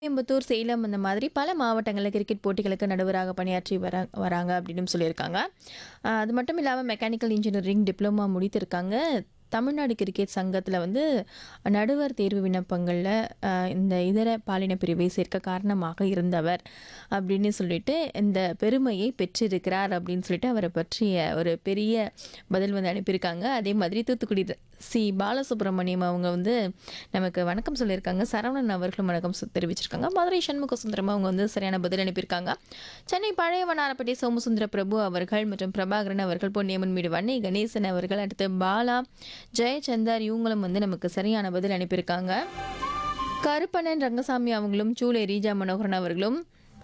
கோயம்புத்தூர், சேலம் அந்த மாதிரி பல மாவட்டங்கள்ல கிரிக்கெட் போட்டிகளுக்கு நடுவராக பணியாற்றி வரா வராங்க அப்படின்னு சொல்லியிருக்காங்க. அ அது மட்டும் இல்லாம மெக்கானிக்கல் இன்ஜினியரிங் டிப்ளமோ முடித்திருக்காங்க. தமிழ்நாடு கிரிக்கெட் சங்கத்தில வந்து நடுவர் தேர்வு விண்ணப்பங்கள்ல அ இந்த இதர பாலின பிரிவை சேர்க்க காரணமாக இருந்தவர் அப்படின்னு சொல்லிட்டு இந்த பெருமையை பெற்றிருக்கிறார் அப்படின்னு சொல்லிட்டு அவர பற்றிய ஒரு பெரிய பதில் வந்து அனுப்பியிருக்காங்க. அதே மாதிரி தூத்துக்குடி த சி. பாலசுப்ரமணியம் அவங்க வந்து நமக்கு வணக்கம் சொல்லியிருக்காங்க. சரவணன் அவர்களும் வணக்கம் சு தெரிவிச்சிருக்காங்க. மதுரை சண்முக சுந்தரம் அவங்க வந்து சரியான பதில் அனுப்பியிருக்காங்க. சென்னை பழைய வண்ணாரப்பேட்டை சோமசுந்தர பிரபு அவர்கள் மற்றும் பிரபாகரன் அவர்கள், பொன்னியம்மன் வீடு வன்னை கணேசன் அவர்கள், அடுத்து பாலா, ஜெயச்சந்தர் இவங்களும் வந்து நமக்கு சரியான பதில் அனுப்பியிருக்காங்க. கருப்பண்ணன் ரங்கசாமி அவங்களும், சூளை ரீஜா மனோகரன் அவர்களும்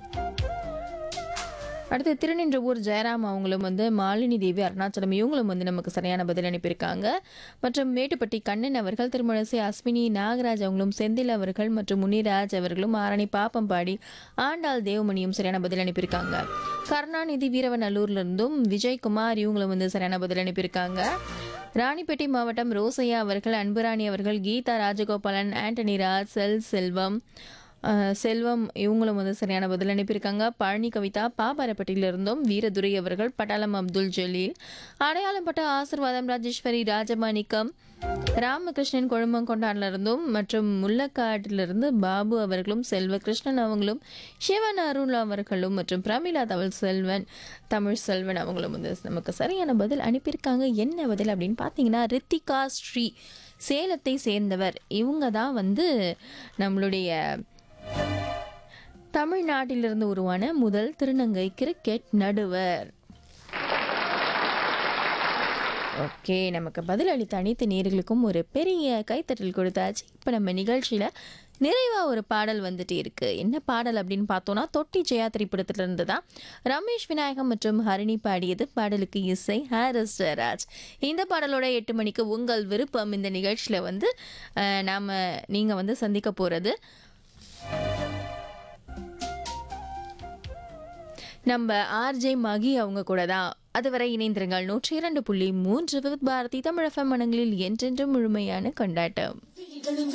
அடுத்து திருநின்றவூர் ஜெயராம் அவங்களும் வந்து மாலினி தேவி அருணாச்சலம் இவங்களும் வந்து நமக்கு சரியான பதில் அனுப்பியிருக்காங்க. மற்றும் மேட்டுப்பட்டி கண்ணன் அவர்கள், திருமழிசை அஸ்வினி நாகராஜ் அவங்களும், செந்தில் அவர்கள் மற்றும் முனிராஜ் அவர்களும், ஆரணி பாப்பம்பாடி ஆண்டாள் தேவமணியும் சரியான பதில் அனுப்பியிருக்காங்க. கருணாநிதி வீரவநல்லூர்லேருந்தும் விஜயகுமார் இவங்களும் வந்து சரியான பதில் அனுப்பியிருக்காங்க. ராணிப்பேட்டை மாவட்டம் ரோசையா அவர்கள், அன்புராணி அவர்கள், கீதா ராஜகோபாலன், ஆண்டனி ராஜ், செல் செல்வம் அ செல்வம் இவங்களும் வந்து சரியான பதில் அனுப்பியிருக்காங்க. பழனி கவிதா பாப்பாரப்பட்டியிலிருந்தும், வீரதுரை அவர்கள், பட்டாளம் அப்துல் ஜலீல், அடையாளம்பட்ட ஆசிர்வாதம் ராஜேஸ்வரி ராஜமாணிக்கம், ராமகிருஷ்ணன் கொழுமங்கொண்டான்லேருந்தும் மற்றும் முள்ளக்காட்டிலிருந்து பாபு அவர்களும், செல்வகிருஷ்ணன் அவங்களும், சிவன் அருள் அவர்களும் மற்றும் பிரமிளா தமிழ் செல்வன் தமிழ் செல்வன் அவங்களும் வந்து நமக்கு சரியான பதில் அனுப்பியிருக்காங்க. என்ன பதில் அப்படின்னு பார்த்தீங்கன்னா, ரித்திகா ஸ்ரீ சேலத்தை சேர்ந்தவர். இவங்க தான் வந்து நம்மளுடைய தமிழ்நாட்டிலிருந்து உருவான முதல் திருநங்கை கிரிக்கெட் நடுவர். ஓகே. நமக்கு பதில் அளித்த அனைத்து நேயர்களுக்கும் ஒரு பெரிய கைத்தட்டல் கொடுத்தாச்சு. இப்ப நம்ம நிகழ்ச்சியில நிறைவா ஒரு பாடல் வந்துட்டே இருக்கு. என்ன பாடல் அப்படின்னு பார்த்தோம்னா, தொட்டி ஜெயா திரைப்படத்திலிருந்து தான் ரமேஷ் விநாயகம் மற்றும் ஹரிணி பாடியது. பாடலுக்கு இசை ஹாரிஸ் ஜெயராஜ். இந்த பாடலோட 8 மணிக்கு உங்கள் விருப்பம் இந்த நிகழ்ச்சியில வந்து அ நாம நீங்க வந்து சந்திக்க போறது நம்ப ஆர்ஜே மகி அவங்க கூட தான். அதுவரை இணைந்திருங்கள். 102.3 விவித் பாரதி தமிழ் எஃப்எம் மனங்களில் என்றென்றும் முழுமையான கொண்டாட்டம்.